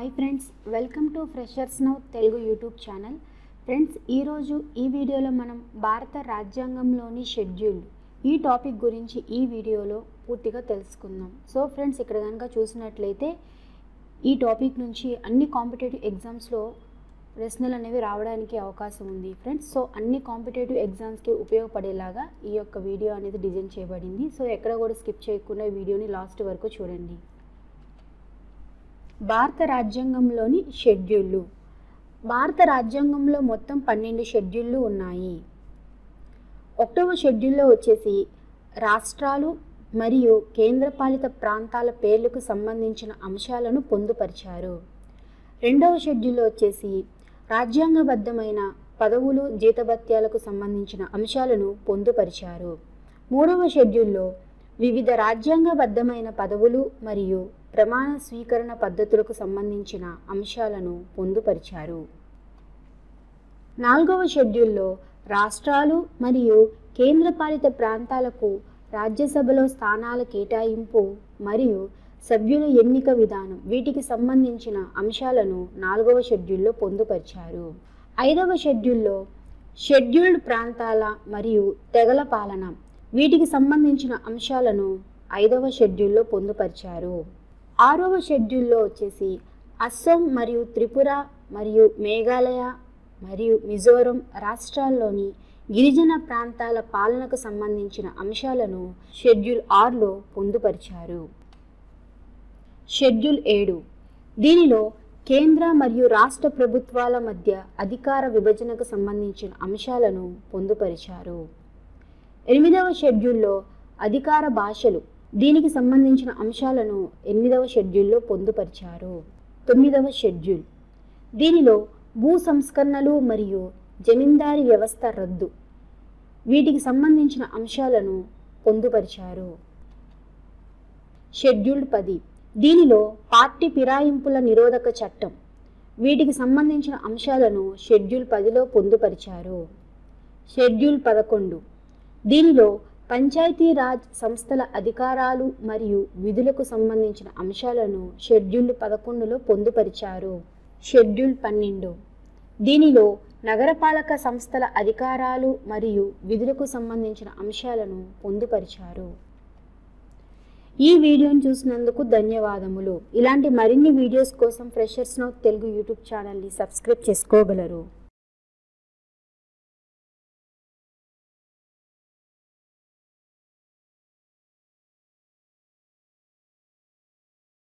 hi friends welcome to Freshers Now Telugu YouTube channel friends ఈరోజు ఈ వీడియోలో మనం భారత రాజ్యాంగంలోని షెడ్యూల్ ఈ టాపిక్ గురించి ఈ వీడియోలో పూర్తిగా తెలుసుకుందాం సో ఫ్రెండ్స్ ఇక్కడ కనుక చూసినట్లయితే ఈ టాపిక్ నుంచి అన్ని కాంపిటేటివ్ ఎగ్జామ్స్లో ప్రశ్నలు అనేవి రావడానికి అవకాశం ఉంది ఫ్రెండ్స్ సో అన్ని కాంపిటేటివ్ ఎగ్జామ్స్కి ఉపయోగపడేలాగా ఈ యొక్క వీడియో అనేది డిజైన్ చేయబడింది సో ఎక్కడ కూడా స్కిప్ చేయకుండా ఈ వీడియోని లాస్ట్ వరకు చూడండి భారత రాజ్యాంగంలోని షెడ్యూళ్ళు భారత రాజ్యాంగంలో మొత్తం పన్నెండు షెడ్యూళ్ళు ఉన్నాయి ఒకటవ షెడ్యూల్లో వచ్చేసి రాష్ట్రాలు మరియు కేంద్రపాలిత ప్రాంతాల పేర్లకు సంబంధించిన అంశాలను పొందుపరిచారు రెండవ షెడ్యూల్లో వచ్చేసి రాజ్యాంగబద్ధమైన పదవులు జీతభత్యాలకు సంబంధించిన అంశాలను పొందుపరిచారు మూడవ షెడ్యూల్లో వివిధ రాజ్యాంగబద్ధమైన పదవులు మరియు ప్రమాణ స్వీకరణ పద్ధతులకు సంబంధించిన అంశాలను పొందుపరిచారు నాలుగవ షెడ్యూల్లో రాష్ట్రాలు మరియు కేంద్రపాలిత ప్రాంతాలకు రాజ్యసభలో స్థానాల కేటాయింపు మరియు సభ్యుల ఎన్నిక విధానం వీటికి సంబంధించిన అంశాలను నాలుగవ షెడ్యూల్లో పొందుపరిచారు ఐదవ షెడ్యూల్లో షెడ్యూల్డ్ ప్రాంతాల మరియు తెగల పాలన వీటికి సంబంధించిన అంశాలను ఐదవ షెడ్యూల్లో పొందుపరిచారు ఆరవ షెడ్యూల్లో వచ్చేసి అస్సాం మరియు త్రిపుర మరియు మేఘాలయ మరియు మిజోరం రాష్ట్రాల్లోని గిరిజన ప్రాంతాల పాలనకు సంబంధించిన అంశాలను షెడ్యూల్ ఆరులో పొందుపరిచారు షెడ్యూల్ ఏడు దీనిలో కేంద్ర మరియు రాష్ట్ర ప్రభుత్వాల మధ్య అధికార విభజనకు సంబంధించిన అంశాలను పొందుపరిచారు ఎనిమిదవ షెడ్యూల్లో అధికార భాషలు దీనికి సంబంధించిన అంశాలను ఎనిమిదవ షెడ్యూల్లో పొందుపరిచారు తొమ్మిదవ షెడ్యూల్ దీనిలో భూ సంస్కరణలు మరియు జమీందారీ వ్యవస్థ రద్దు వీటికి సంబంధించిన అంశాలను పొందుపరిచారు షెడ్యూల్డ్ పది దీనిలో పార్టీ ఫిరాయింపుల నిరోధక చట్టం వీటికి సంబంధించిన అంశాలను షెడ్యూల్ పదిలో పొందుపరిచారు షెడ్యూల్ పదకొండు దీనిలో పంచాయతీరాజ్ సంస్థల అధికారాలు మరియు విధులకు సంబంధించిన అంశాలను షెడ్యూల్ పదకొండులో పొందుపరిచారు షెడ్యూల్ పన్నెండు దీనిలో నగరపాలక సంస్థల అధికారాలు మరియు విధులకు సంబంధించిన అంశాలను పొందుపరిచారు ఈ వీడియోని చూసినందుకు ధన్యవాదములు ఇలాంటి మరిన్ని వీడియోస్ కోసం ఫ్రెషర్స్ నౌ తెలుగు యూట్యూబ్ ఛానల్ని సబ్స్క్రైబ్ చేసుకోగలరు